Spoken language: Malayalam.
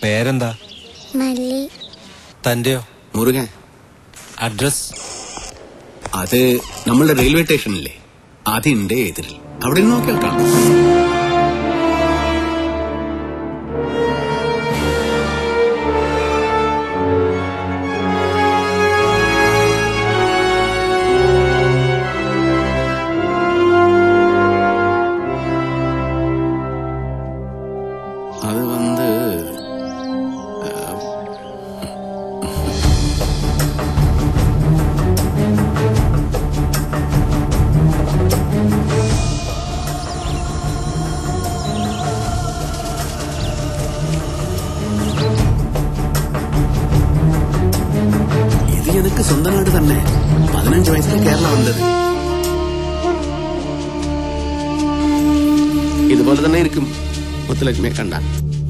പേരെന്താ മല്ലി തന്റെയോ മുരുകൻ അഡ്രസ് അത് നമ്മളുടെ റെയിൽവേ സ്റ്റേഷനില്ലേ അതിന്റെ എതിരിൽ അവിടെ നിന്ന് നോക്കിയാൽ കാണാം அது வந்து ഇത് எனக்கு சொந்த நாடு തന്നെ പതിനഞ്ച് വയസ്സിൽ കേരള വന്നത് ഇതുപോലെ തന്നെ ഇരിക്കും മുത്തുലക്ഷ്മിയെ കണ്ട